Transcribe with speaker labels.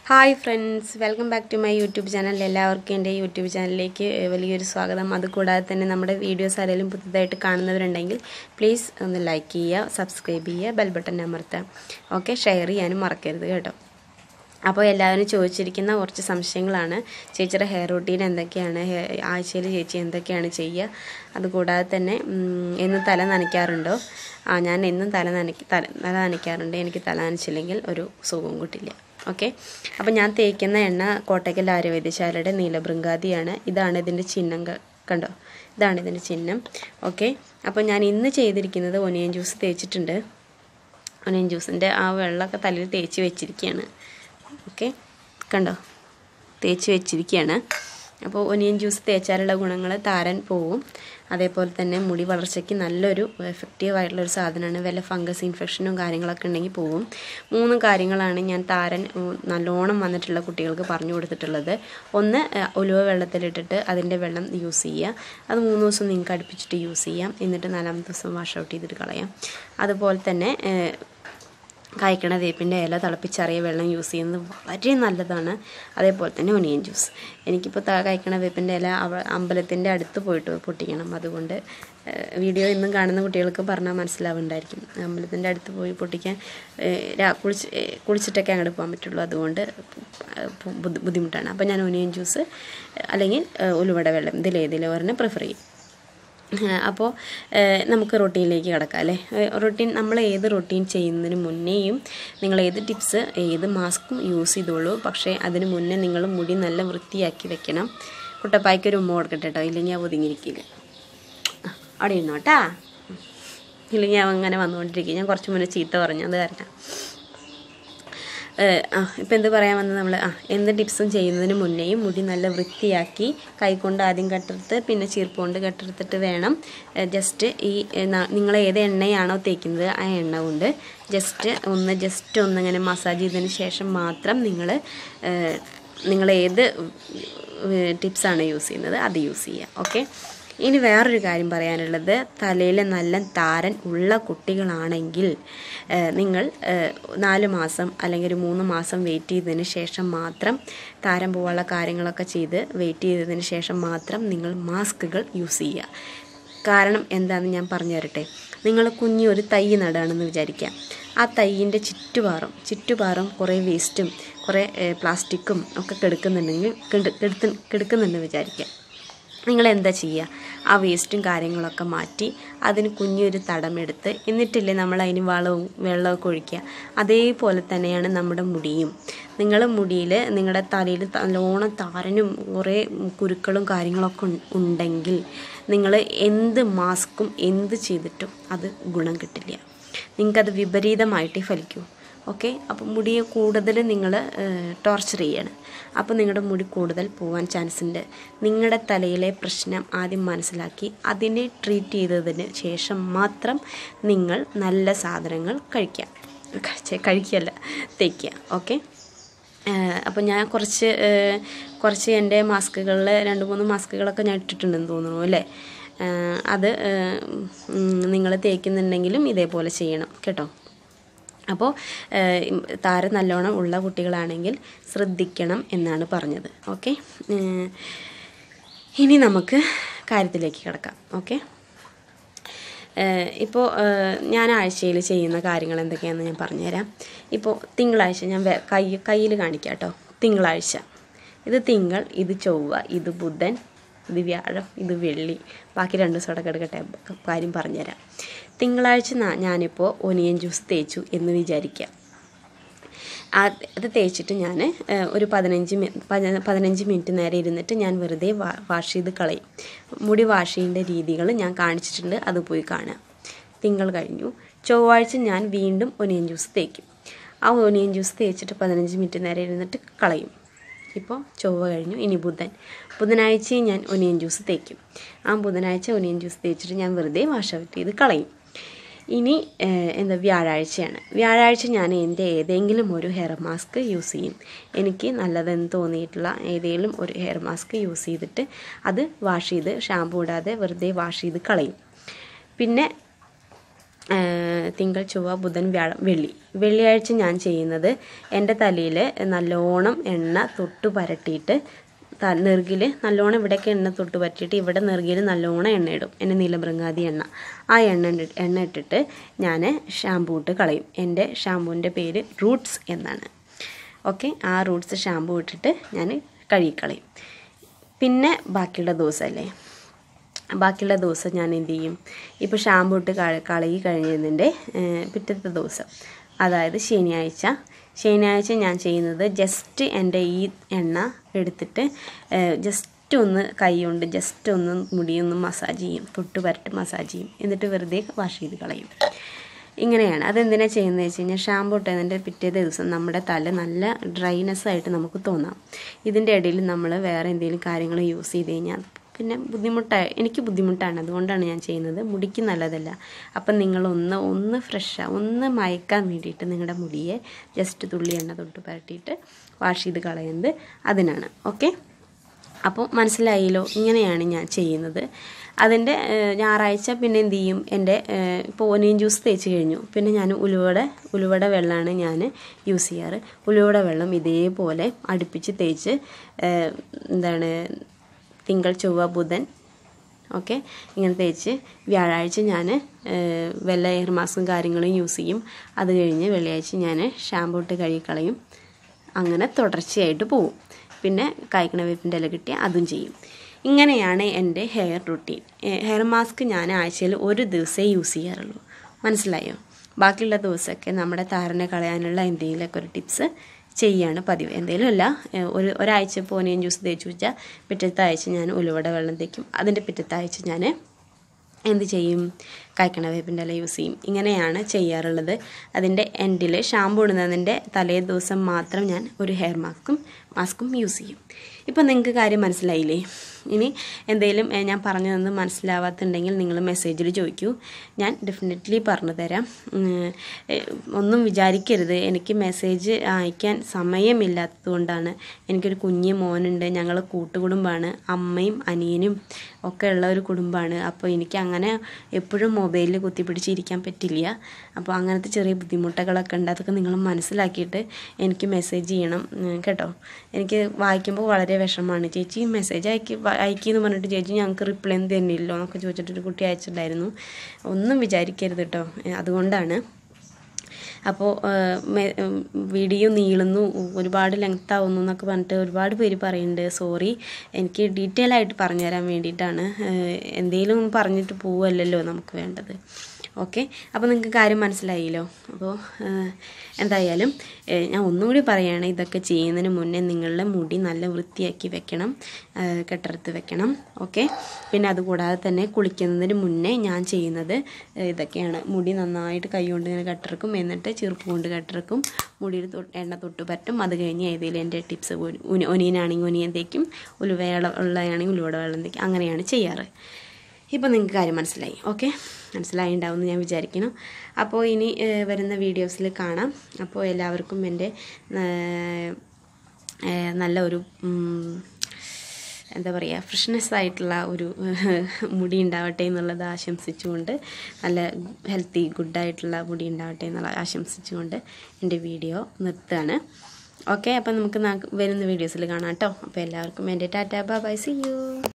Speaker 1: hi friends welcome back to my YouTube channel എല്ലാവർക്കും എൻ്റെ YouTube ചാനലിലേക്ക് വലിയൊരു സ്വാഗതം അതുകൂടാതെ തന്നെ നമ്മുടെ വീഡിയോസ് ആരെങ്കിലും പുതുതായിട്ട് കാണുന്നവരുണ്ടെങ്കിൽ പ്ലീസ് ഒന്ന് ലൈക്ക് ചെയ്യുക സബ്സ്ക്രൈബ് ചെയ്യുക ബെൽ ബട്ടൺ അമർത്തുക ഓക്കെ ഷെയർ ചെയ്യാനും മറക്കരുത് കേട്ടോ അപ്പോൾ എല്ലാവരും ചോദിച്ചിരിക്കുന്ന കുറച്ച് സംശയങ്ങളാണ് ചേച്ചിയുടെ ഹെയർ റൂട്ടീൻ എന്തൊക്കെയാണ് ആഴ്ചയിൽ ചേച്ചി എന്തൊക്കെയാണ് ചെയ്യുക അതുകൂടാതെ തന്നെ ഉം, എന്നും തല നനയ്ക്കാറുണ്ടോ ആ ഞാൻ എന്നും തല നനയ്ക്ക് തല തല നനയ്ക്കാറുണ്ട് എനിക്ക് തല നനച്ചില്ലെങ്കിൽ ഒരു സുഖവും കിട്ടില്ല ഓക്കെ അപ്പോൾ ഞാൻ തേക്കുന്ന എണ്ണ കോട്ടയ്ക്കൽ ആര്യവൈദ്യശാലയുടെ നീലബൃങ്കാതിയാണ് ഇതാണ് ഇതിൻ്റെ ചിഹ്നം ക- കണ്ടോ ഇതാണ് ഇതിൻ്റെ ചിഹ്നം ഓക്കെ അപ്പോൾ ഞാൻ ഇന്ന് ചെയ്തിരിക്കുന്നത് ഒനിയൻ ജ്യൂസ് തേച്ചിട്ടുണ്ട് ഒനിയൻ ജ്യൂസിൻ്റെ ആ വെള്ളമൊക്കെ തലയിൽ തേച്ച് വെച്ചിരിക്കുകയാണ് ഓക്കെ കണ്ടോ തേച്ച് വെച്ചിരിക്കുകയാണ് അപ്പോൾ ഒനിയൻ ജ്യൂസ് തേച്ചാലുള്ള ഗുണങ്ങൾ താരൻ പോവും അതേപോലെ തന്നെ മുടി വളർച്ചയ്ക്ക് നല്ലൊരു എഫക്റ്റീവ് ആയിട്ടുള്ളൊരു സാധനമാണ് വല്ല ഫംഗസ് ഇൻഫെക്ഷനും കാര്യങ്ങളൊക്കെ ഉണ്ടെങ്കിൽ പോവും മൂന്ന് കാര്യങ്ങളാണ് ഞാൻ താരൻ ഉം, നല്ലോണം വന്നിട്ടുള്ള കുട്ടികൾക്ക് പറഞ്ഞു കൊടുത്തിട്ടുള്ളത് ഒന്ന് ഏഹ്, ഉലുവ വെള്ളത്തിലിട്ടിട്ട് അതിൻ്റെ വെള്ളം യൂസ് ചെയ്യുക അത് മൂന്ന് ദിവസം നിങ്ങൾക്ക് അടുപ്പിച്ചിട്ട് യൂസ് ചെയ്യാം എന്നിട്ട് നാലാമത്തെ ദിവസം വാഷ് ഔട്ട് ചെയ്തിട്ട് കളയാം അതുപോലെ തന്നെ ഏഹ്, കായ്ക്കണ വേപ്പിൻ്റെ ഇല തിളപ്പിച്ചറിയ വെള്ളം യൂസ് ചെയ്യുന്നത് വളരെ നല്ലതാണ് അതേപോലെ തന്നെ ഒനിയൻ ജ്യൂസ് എനിക്കിപ്പോൾ ത കായ്ക്കണ വേപ്പിൻ്റെ ഇല അവ അമ്പലത്തിൻ്റെ അടുത്ത് പോയിട്ട് പൊട്ടിക്കണം അതുകൊണ്ട് ഏഹ്, വീഡിയോ ഇന്നും കാണുന്ന കുട്ടികൾക്ക് പറഞ്ഞാൽ മനസ്സിലാവുന്നുണ്ടായിരിക്കും അമ്പലത്തിൻ്റെ അടുത്ത് പോയി പൊട്ടിക്കാൻ ഏഹ്, രാ- കുളിച്ച് ഏഹ്, കുളിച്ചിട്ടൊക്കെ അങ്ങോട്ട് പോകാൻ പറ്റുള്ളൂ അതുകൊണ്ട് ഏഹ്, ബുദ്ധി- ബുദ്ധിമുട്ടാണ് അപ്പോൾ ഞാൻ ഒനിയൻ ജ്യൂസ് അല്ലെങ്കിൽ ഏഹ്, ഉലുവട വെള്ളം ഇതിലേതിലും ഒരെണ്ണം പ്രിഫർ ചെയ്യും അപ്പോൾ നമുക്ക് റൊട്ടീനിലേക്ക് കിടക്കാം അല്ലേ റൊട്ടീൻ നമ്മൾ ഏത് റൊട്ടീൻ ചെയ്യുന്നതിന് മുന്നേയും നിങ്ങൾ ഏത് ടിപ്സ് ഏത് മാസ്കും യൂസ് ചെയ്തോളൂ പക്ഷേ അതിന് മുന്നേ നിങ്ങൾ മുടി നല്ല വൃത്തിയാക്കി വെക്കണം കുട്ടപ്പായ്ക്ക് ഒരു ഉമ്മ കൊടുക്കട്ടെ കേട്ടോ ഇല്ലെങ്കിൽ ഞാൻ ഒതുങ്ങിയിരിക്കില്ല ആ, അവിടെ ഇരുന്നോട്ടാ ഇല്ലെങ്കിൽ ഞാൻ അങ്ങനെ വന്നുകൊണ്ടിരിക്കും ഞാൻ കുറച്ച് മുന്നേ ചീത്ത പറഞ്ഞു അത് കാരണം ഏഹ് ആ ഇപ്പം എന്ത് പറയാൻ വന്നത് നമ്മൾ ആ എന്ത് ടിപ്സും ചെയ്യുന്നതിന് മുന്നേയും മുടി നല്ല വൃത്തിയാക്കി കൈകൊണ്ട് ആദ്യം കട്ടെടുത്ത് പിന്നെ ചീർപ്പ് കൊണ്ട് കട്ടെടുത്തിട്ട് വേണം ജസ്റ്റ് ഈ നിങ്ങൾ ഏത് എണ്ണയാണോ തേക്കുന്നത് ആ എണ്ണ കൊണ്ട് ജസ്റ്റ് ഒന്ന് ജസ്റ്റ് ഒന്ന് ഇങ്ങനെ മസാജ് ചെയ്തതിന് ശേഷം മാത്രം നിങ്ങൾ നിങ്ങൾ ഏത് ടിപ്സാണ് യൂസ് ചെയ്യുന്നത് അത് യൂസ് ചെയ്യുക ഓക്കെ ഇനി വേറൊരു കാര്യം പറയാനുള്ളത് തലയിൽ നല്ല താരൻ ഉള്ള കുട്ടികളാണെങ്കിൽ ഏഹ്, നിങ്ങൾ ഏഹ്, നാല് മാസം അല്ലെങ്കിൽ ഒരു മൂന്ന് മാസം വെയിറ്റ് ചെയ്തതിന് ശേഷം മാത്രം താരം പോകാനുള്ള കാര്യങ്ങളൊക്കെ ചെയ്ത് വെയിറ്റ് ചെയ്തതിന് ശേഷം മാത്രം നിങ്ങൾ മാസ്കുകൾ യൂസ് ചെയ്യുക കാരണം എന്താണെന്ന് ഞാൻ പറഞ്ഞു തരട്ടെ നിങ്ങൾ കുഞ്ഞി ഒരു തൈ നടുകയാണെന്ന് വിചാരിക്കാം ആ തൈയിൻ്റെ ചുറ്റുപാറും ചുറ്റുപാറും കുറേ വേസ്റ്റും കുറേ ഏഹ്, പ്ലാസ്റ്റിക്കും ഒക്കെ കെടുക്കുന്നുണ്ടെങ്കിൽ കെടു- കെടുത്ത് കെടുക്കുന്നുണ്ടെന്ന് വിചാരിക്കാം നിങ്ങൾ എന്താ ചെയ്യുക ആ വേസ്റ്റും കാര്യങ്ങളൊക്കെ മാറ്റി അതിന് കുഞ്ഞൊരു തടമെടുത്ത് എന്നിട്ടില്ലേ നമ്മൾ അതിന് വളവും വെള്ളമൊക്കെ ഒഴിക്കുക അതേപോലെ തന്നെയാണ് നമ്മുടെ മുടിയും നിങ്ങൾ മുടിയിൽ നിങ്ങളുടെ തലയിൽ നല്ലോണം താരനും കുറേ കുരുക്കളും കാര്യങ്ങളൊക്കെ ഉൺ- ഉണ്ടെങ്കിൽ നിങ്ങൾ എന്ത് മാസ്കും എന്ത് ചെയ്തിട്ടും അത് ഗുണം കിട്ടില്ല നിങ്ങൾക്കത് വിപരീതമായിട്ടേ ഫലിക്കൂ ഓക്കെ അപ്പോൾ മുടിയെ കൂടുതൽ നിങ്ങൾ ടോർച്ചർ ചെയ്യണം അപ്പോൾ നിങ്ങളുടെ മുടി കൂടുതൽ പോകാൻ ചാൻസ് ഉണ്ട് നിങ്ങളുടെ തലയിലെ പ്രശ്നം ആദ്യം മനസ്സിലാക്കി അതിനെ ട്രീറ്റ് ചെയ്തതിന് ശേഷം മാത്രം നിങ്ങൾ നല്ല സാധനങ്ങൾ കഴിക്കാം കഴിച്ച- കഴിക്കല്ല തേക്കുക ഓക്കെ അപ്പോൾ ഞാൻ കുറച്ച് ഏഹ്, കുറച്ച് എൻ്റെ മാസ്കുകളിൽ രണ്ട് മൂന്ന് മാസ്കുകളൊക്കെ ഞാൻ ഇട്ടിട്ടുണ്ടെന്ന് തോന്നുന്നു അല്ലേ ഏഹ്, അത് നിങ്ങൾ തേക്കുന്നുണ്ടെങ്കിലും ഇതേപോലെ ചെയ്യണം കേട്ടോ അപ്പോൾ താരം നല്ലോണം ഉള്ള കുട്ടികളാണെങ്കിൽ ശ്രദ്ധിക്കണം എന്നാണ് പറഞ്ഞത് ഓക്കെ ഇനി നമുക്ക് കാര്യത്തിലേക്ക് കിടക്കാം ഓക്കെ ഇപ്പോൾ ഞാൻ ആഴ്ചയിൽ ചെയ്യുന്ന കാര്യങ്ങൾ എന്തൊക്കെയാണെന്ന് ഞാൻ പറഞ്ഞുതരാം ഇപ്പോൾ തിങ്കളാഴ്ച ഞാൻ വേ- കൈ കയ്യിൽ കാണിക്കാം കേട്ടോ തിങ്കളാഴ്ച ഇത് തിങ്കൾ ഇത് ചൊവ്വ ഇത് ബുധൻ ഇത് വ്യാഴം ഇത് വെള്ളി ബാക്കി രണ്ട് ദിവസം അവിടെ കിടക്കട്ടെ കാര്യം പറഞ്ഞുതരാം തിങ്കളാഴ്ച നാ- ഞാനിപ്പോൾ ഒനിയൻ ജ്യൂസ് തേച്ചു എന്ന് വിചാരിക്കാം ആ അത് തേച്ചിട്ട് ഞാൻ ഒരു പതിനഞ്ച് മി പതിന- പതിനഞ്ച് മിനിറ്റ് നേരം ഇരുന്നിട്ട് ഞാൻ വെറുതെ വാ- വാഷ് ചെയ്ത് കളയും മുടി വാഷ് ചെയ്യേണ്ട രീതികൾ ഞാൻ കാണിച്ചിട്ടുണ്ട് അത് പോയി കാണുക തിങ്കൾ കഴിഞ്ഞു ചൊവ്വാഴ്ച ഞാൻ വീണ്ടും ഒനിയൻ ജ്യൂസ് തേക്കും ആ ഒനിയൻ ജ്യൂസ് തേച്ചിട്ട് പതിനഞ്ച് മിനിറ്റ് നേരം ഇരുന്നിട്ട് കളയും ഇപ്പോൾ ചൊവ്വ കഴിഞ്ഞു ഇനി ബുധൻ ബുധനാഴ്ചയും ഞാൻ ഒനിയൻ ജ്യൂസ് തേക്കും ആ ബുധനാഴ്ച ഒനിയൻ ജ്യൂസ് തേച്ചിട്ട് ഞാൻ വെറുതെ വാഷ് ഔട്ട് ചെയ്ത് കളയും ഇനി ഏഹ്, എന്താ വ്യാഴാഴ്ചയാണ് വ്യാഴാഴ്ച ഞാൻ എൻ്റെ ഏതെങ്കിലും ഒരു ഹെയർ മാസ്ക് യൂസ് ചെയ്യും എനിക്ക് നല്ലതെന്ന് തോന്നിയിട്ടുള്ള ഏതെങ്കിലും ഒരു ഹെയർ മാസ്ക് യൂസ് ചെയ്തിട്ട് അത് വാഷ് ചെയ്ത് ഷാമ്പു ഇടാതെ വെറുതെ വാഷ് ചെയ്ത് കളയും പിന്നെ ഏഹ് തിങ്കൾ ചൊവ്വ ബുധൻ വ്യാഴം വെള്ളി വെള്ളിയാഴ്ച ഞാൻ ചെയ്യുന്നത് എൻ്റെ തലയിൽ നല്ലോണം എണ്ണ തൊട്ട് പരട്ടിയിട്ട് ത നെറുകിൽ നല്ലോണം ഇവിടെയൊക്കെ എണ്ണ തൊട്ട് പറ്റിയിട്ട് ഇവിടെ നെറുകിൽ നല്ലോണം എണ്ണ ഇടും എൻ്റെ നീലമൃങ്ങാതി എണ്ണ ആ എണ്ണ ഇട്ട്- എണ്ണ ഇട്ടിട്ട് ഞാൻ ഷാമ്പൂ ഇട്ട് കളയും എൻ്റെ ഷാമ്പൂവിൻ്റെ പേര് റൂട്ട്സ് എന്നാണ് ഓക്കെ ആ റൂട്ട്സ് ഷാമ്പൂ ഇട്ടിട്ട് ഞാൻ കഴുകിക്കളയും പിന്നെ ബാക്കിയുള്ള ദിവസമല്ലേ ബാക്കിയുള്ള ദിവസം ഞാൻ എന്ത് ചെയ്യും ഇപ്പോൾ ഷാമ്പൂ ഇട്ട് കള കളയി കഴിഞ്ഞതിൻ്റെ പിറ്റത്തെ ദിവസം അതായത് ശനിയാഴ്ച ശനിയാഴ്ച ഞാൻ ചെയ്യുന്നത് ജസ്റ്റ് എൻ്റെ ഈ എണ്ണ എടുത്തിട്ട് ജസ്റ്റ് ഒന്ന് കൈ കൊണ്ട് ജസ്റ്റ് ഒന്ന് മുടിയൊന്ന് മസാജ് ചെയ്യും തൊട്ട് പരട്ട് മസാജ് ചെയ്യും എന്നിട്ട് വെറുതെ വാഷ് ചെയ്ത് കളയും ഇങ്ങനെയാണ് അതെന്തിനാ ചെയ്യുന്നത് വെച്ച് കഴിഞ്ഞാൽ ഷാമ്പൂ ഇട്ടതിൻ്റെ പിറ്റേ ദിവസം നമ്മുടെ തല നല്ല ഡ്രൈനെസ് ആയിട്ട് നമുക്ക് തോന്നാം ഇതിൻ്റെ ഇടയിൽ നമ്മൾ വേറെ എന്തെങ്കിലും കാര്യങ്ങൾ യൂസ് ചെയ്ത് കഴിഞ്ഞാൽ പിന്നെ ബുദ്ധിമുട്ടായി എനിക്ക് ബുദ്ധിമുട്ടാണ് അതുകൊണ്ടാണ് ഞാൻ ചെയ്യുന്നത് മുടിക്ക് നല്ലതല്ല അപ്പം നിങ്ങളൊന്ന് ഒന്ന് ഫ്രഷ് ഒന്ന് മയക്കാൻ വേണ്ടിയിട്ട് നിങ്ങളുടെ മുടിയെ ജസ്റ്റ് തുള്ളി എണ്ണ തൊട്ട് പരട്ടിയിട്ട് വാഷ് ചെയ്ത് കളയുന്നത് അതിനാണ് ഓക്കെ അപ്പോൾ മനസ്സിലായല്ലോ ഇങ്ങനെയാണ് ഞാൻ ചെയ്യുന്നത് അതിൻ്റെ ഏഹ്, ഞായറാഴ്ച പിന്നെ എന്ത് ചെയ്യും എൻ്റെ ഏഹ്, ഇപ്പോൾ ഒനിയൻ ജ്യൂസ് തേച്ച് കഴിഞ്ഞു പിന്നെ ഞാൻ ഉലുവയുടെ ഉലുവയുടെ വെള്ളമാണ് ഞാൻ യൂസ് ചെയ്യാറ് ഉലുവയുടെ വെള്ളം ഇതേപോലെ അടുപ്പിച്ച് തേച്ച് ഏഹ്, എന്താണ് തിങ്കൾ ചൊവ്വ ബുധൻ ഓക്കെ ഇങ്ങനെ തേച്ച് വ്യാഴാഴ്ച ഞാൻ വല്ല എയർ മാസ്കും കാര്യങ്ങളും യൂസ് ചെയ്യും അത് കഴിഞ്ഞ് വെള്ളിയാഴ്ച ഞാൻ ഷാമ്പൂ ഇട്ട് കഴുകിക്കളയും അങ്ങനെ തുടർച്ചയായിട്ട് പോവും പിന്നെ കായ്ക്കണ വേപ്പിൻ്റെ ഇല കിട്ടിയാൽ അതും ചെയ്യും ഇങ്ങനെയാണ് എൻ്റെ ഹെയർ റുട്ടീൻ ഹെയർ മാസ്ക് ഞാൻ ആഴ്ചയിൽ ഒരു ദിവസമേ യൂസ് ചെയ്യാറുള്ളൂ മനസ്സിലായോ ബാക്കിയുള്ള ദിവസമൊക്കെ നമ്മുടെ താരനെ കളയാനുള്ള എന്തെങ്കിലുമൊക്കെ ഒരു ടിപ്സ് ചെയ്യാണ് പതിവ് എന്തെങ്കിലും അല്ല ഏഹ് ഒരു ഒരാഴ്ച ഇപ്പോൾ ഓനിയൻ ജ്യൂസ് തേച്ച് വെച്ചാൽ പിറ്റത്തെ ആഴ്ച ഞാൻ ഉലുവയുടെ വെള്ളം തേക്കും അതിൻ്റെ പിറ്റത്തെ ആഴ്ച ഞാൻ എന്ത് ചെയ്യും കായ്ക്കണ വേപ്പിൻ്റെ ഇല യൂസ് ചെയ്യും ഇങ്ങനെയാണ് ചെയ്യാറുള്ളത് അതിൻ്റെ എൻഡിൽ ഷാമ്പു ഇടുന്നതിൻ്റെ തലേ ദിവസം മാത്രം ഞാൻ ഒരു ഹെയർ മാസ്കും മാസ്കും യൂസ് ചെയ്യും ഇപ്പം നിങ്ങൾക്ക് കാര്യം മനസ്സിലായില്ലേ ഇനി എന്തെങ്കിലും ഏഹ്, ഞാൻ പറഞ്ഞു തന്ന് മനസ്സിലാവാത്തുണ്ടെങ്കിൽ നിങ്ങൾ മെസ്സേജിൽ ചോദിക്കൂ ഞാൻ ഡെഫിനറ്റ്ലി പറഞ്ഞു തരാം ഉം, ഏഹ്, ഒന്നും വിചാരിക്കരുത് എനിക്ക് മെസ്സേജ് അയക്കാൻ സമയമില്ലാത്തതുകൊണ്ടാണ് എനിക്കൊരു കുഞ്ഞ് മോനുണ്ട് ഞങ്ങൾ കൂട്ടുകുടുംബമാണ് അമ്മയും അനിയനും ഒക്കെ ഉള്ള ഒരു കുടുംബമാണ് അപ്പോൾ എനിക്ക് അങ്ങനെ എപ്പോഴും മൊബൈലിൽ കുത്തിപ്പിടിച്ചിരിക്കാൻ പറ്റില്ല അപ്പോൾ അങ്ങനത്തെ ചെറിയ ബുദ്ധിമുട്ടുകളൊക്കെ ഉണ്ട് അതൊക്കെ നിങ്ങൾ മനസ്സിലാക്കിയിട്ട് എനിക്ക് മെസ്സേജ് ചെയ്യണം ഉം, കേട്ടോ എനിക്ക് വായിക്കുമ്പോൾ വളരെ വിഷമമാണ് ചേച്ചി മെസ്സേജ് അയക്കി അയക്കിയെന്ന് പറഞ്ഞിട്ട് ചേച്ചി ഞങ്ങൾക്ക് റിപ്ലൈ ഒന്നും തരുന്നില്ലോ എന്നൊക്കെ ചോദിച്ചിട്ടൊരു കുട്ടി അയച്ചിട്ടുണ്ടായിരുന്നു ഒന്നും വിചാരിക്കരുത് കേട്ടോ ഏ, അതുകൊണ്ടാണ് അപ്പോൾ വീഡിയോ നീളുന്നു ഒരുപാട് ലെങ്ത് ആവുന്നു എന്നൊക്കെ പറഞ്ഞിട്ട് ഒരുപാട് പേര് പറയുന്നുണ്ട് സോറി എനിക്ക് ഡീറ്റെയിൽ ആയിട്ട് പറഞ്ഞു തരാൻ വേണ്ടിയിട്ടാണ് ഏഹ്, എന്തെങ്കിലും ഒന്ന് പറഞ്ഞിട്ട് പോവല്ലല്ലോ നമുക്ക് വേണ്ടത് ഓക്കെ അപ്പോൾ നിങ്ങൾക്ക് കാര്യം മനസ്സിലായില്ലോ അപ്പോൾ ഏഹ്, എന്തായാലും ഏഹ്, ഞാൻ ഒന്നുകൂടി പറയുകയാണ് ഇതൊക്കെ ചെയ്യുന്നതിന് മുന്നേ നിങ്ങളുടെ മുടി നല്ല വൃത്തിയാക്കി വെക്കണം ഏഹ്, കെട്ടറുത്ത് വെക്കണം ഓക്കെ പിന്നെ അതുകൂടാതെ തന്നെ കുളിക്കുന്നതിന് മുന്നേ ഞാൻ ചെയ്യുന്നത് ഏഹ്, ഇതൊക്കെയാണ് മുടി നന്നായിട്ട് കൈ കൊണ്ട് ഇങ്ങനെ കെട്ടിറക്കും എന്നിട്ട് ചെറുപ്പ് കൊണ്ട് കെട്ടിറക്കും മുടിയിൽ തൊട്ട് എണ്ണ തൊട്ട് പറ്റും അത് കഴിഞ്ഞ് ഏതെങ്കിലും എൻ്റെ ടിപ്സ് ഒനിയനാണെങ്കിൽ ഒനിയൻ തേക്കും ഉലുവയുള്ള ഉള്ളതാണെങ്കിൽ ഉലുവയുടെ വെള്ളം തേക്കും അങ്ങനെയാണ് ചെയ്യാറ് ഇപ്പോൾ നിങ്ങൾക്ക് കാര്യം മനസ്സിലായി ഓക്കെ മനസ്സിലായി ഉണ്ടാവുമെന്ന് ഞാൻ വിചാരിക്കുന്നു അപ്പോൾ ഇനി ഏഹ്, വരുന്ന വീഡിയോസിൽ കാണാം അപ്പോൾ എല്ലാവർക്കും എൻ്റെ ഏഹ്, ഏഹ്, നല്ല ഒരു ഉം, എന്താ പറയുക ഫ്രഷ്നെസ് ആയിട്ടുള്ള ഒരു മുടി ഉണ്ടാവട്ടെ എന്നുള്ളത് ആശംസിച്ചുകൊണ്ട് നല്ല ഹെൽത്തി ഗുഡായിട്ടുള്ള മുടി ഉണ്ടാവട്ടെ എന്നുള്ള ആശംസിച്ചുകൊണ്ട് എൻ്റെ വീഡിയോ നിർത്തുകയാണ് ഓക്കെ അപ്പം നമുക്ക് നാ- വരുന്ന വീഡിയോസിൽ കാണാം കേട്ടോ അപ്പോൾ എല്ലാവർക്കും എൻ്റെ ടാറ്റ ബൈ സി യു